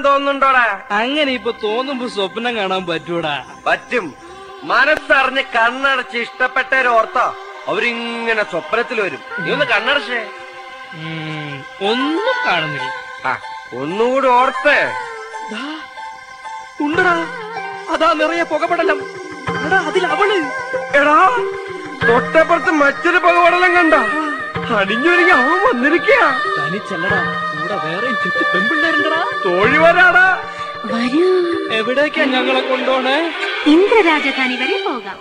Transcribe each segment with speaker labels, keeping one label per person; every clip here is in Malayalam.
Speaker 1: തോന്നുന്നുണ്ടോടാ
Speaker 2: അങ്ങനെ ഇപ്പൊ തോന്നുമ്പോ സ്വപ്നം കാണാൻ പറ്റൂടാ
Speaker 1: പറ്റും മനസ്സറിഞ്ഞ് കണ്ണടച്ച് ഇഷ്ടപ്പെട്ടവരോർത്തോ അവരിങ്ങനെ സ്വപ്നത്തിൽ വരും നീ ഒന്ന് കണ്ണടച്ചേ
Speaker 2: ഉം, ഒന്നും കാണുന്നില്ല
Speaker 1: ആ ഒന്നുകൂടി ഓർത്തേ
Speaker 2: ദാ, ഉണ്ടടാ അതാ നിറയെ പുകപടലം എടാ അതിൽ അവള്
Speaker 1: എടാ തൊട്ടപ്പുറത്ത് മറ്റൊരു പകവടലം കണ്ട അടിഞ്ഞൊരുങ്ങി അവൻ വന്നിരിക്കുക
Speaker 2: തനിച്ചല്ലടാ കൂടെ വേറെ ചുറ്റു പെൺപിള്ളേരുണ്ടടാ
Speaker 1: തോഴി വരാടാ
Speaker 3: വരൂ
Speaker 2: എവിടേക്കാ ഞങ്ങളെ കൊണ്ടോണേ
Speaker 3: ഇന്ദ്രരാജധാനി വരെ പോകാം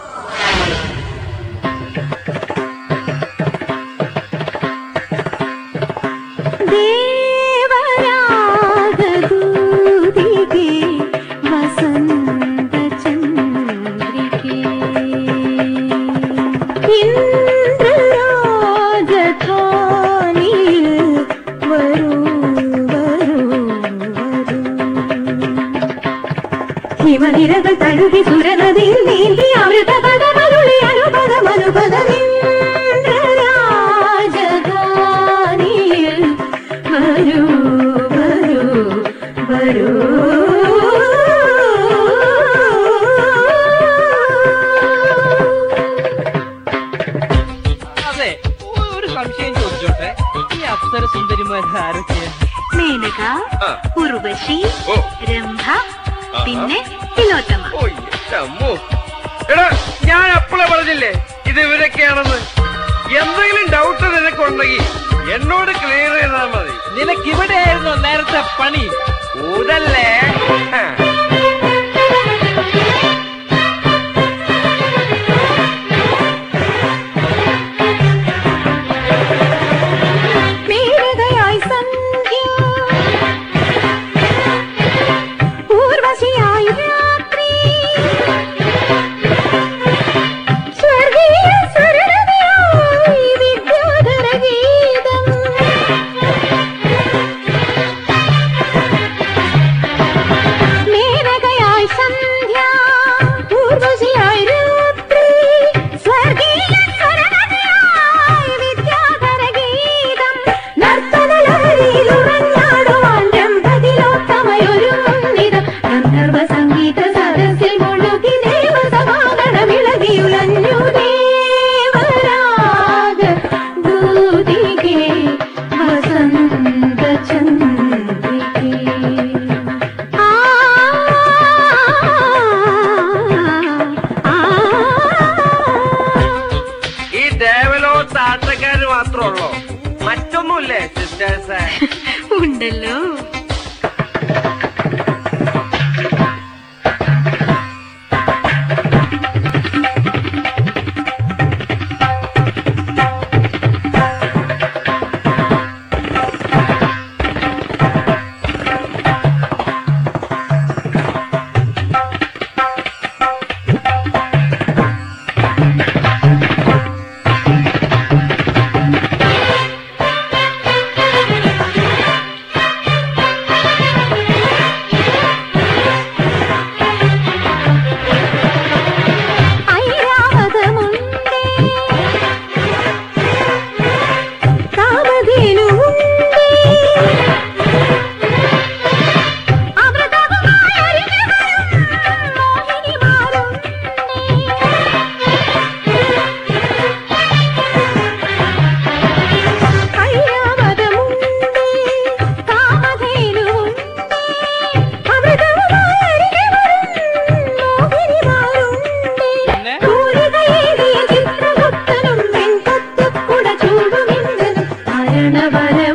Speaker 3: ദേവരാഗദൂതികേ വസന്തചന്ദ്രികേ ഇന്ദ്രരാജധാനിയിൽ വരൂ വരൂ വരൂ ഹിമനിരകൾ തഴുകി സുരനദിയിൽ നീന്തി അമൃത പദമരുളി അനുപദം അനുപദമിന്ദ്രരാജധാനിയിൽ വരൂ വരൂ വരൂ
Speaker 2: അതെ ഒരു സംശയം ചോദിച്ചോട്ടെ ഈ അപ്സര സുന്ദരിമാർ ആരൊക്കെയാ
Speaker 3: മേനക
Speaker 1: ആ.
Speaker 3: ഉർവശി
Speaker 1: ഓ.
Speaker 3: രംഭ പിന്നെ തിലോത്തമ
Speaker 1: ഓ എന്റെ അമ്മോ. എടാ ഞാൻ അപ്പളെ പറഞ്ഞില്ലേ ഇത് ഇവരൊക്കെയാണെന്ന് എന്തെങ്കിലും ഡൗട്ട് നിനക്കുണ്ടെങ്കിൽ എന്നോട് ക്ലിയർ ചെയ്താൽ മതി
Speaker 2: നിനക്ക് ഇവിടെയായിരുന്നു നേരത്തെ പണി
Speaker 1: ഊതല്ലേ ആ.
Speaker 3: മേനകയായി സന്ധ്യ ഊർവശിയായി രാത്രി സ്വർഗീയ സ്വരരതിയായി വിദ്യാധര ഗീതം മേനകയായി സന്ധ്യ ഊർവശിയായി രാത്രി സ്വർഗീയ സ്വരരതിയായി വിദ്യാധര ഗീതം നർത്തനലഹരിയിലുറഞ്ഞാടുവാൻ രംഭതിലോത്തമയൊരുങ്ങുന്നിതം ഗന്ധർവ സംഗീത സദസ്സിൽ മുഴുകി ദേവസമാഗണമിളകിയുലഞ്ഞു ദേവരാഗ ദൂതികേ വസന്ത ചന്ദ്രികേ ആ ആ
Speaker 1: ഈ ദേവലോകത്ത് ആട്ടക്കാര് മാത്രമുള്ളൂ മറ്റൊന്നുമില്ലേ സിസ്റ്റേഴ്സ്
Speaker 3: ഉണ്ടല്ലോ ഐരാവതമുണ്ടേ കാമധേനുവുണ്ടേ അമൃതവുമായി അരികെ വരും മോഹിനിമാരുണ്ടേ ഐരാവതമുണ്ടേ കാമധേനുവുണ്ടേ അമൃതവുമായി അരികെ വരും മോഹിനിമാരുണ്ടേ
Speaker 2: പിന്നെ
Speaker 3: കൂലികയേറിയ ചിത്രഗുപ്തനും വെൺകൊത്തുക്കുട ചൂടുമിന്ദ്രനും മരണവര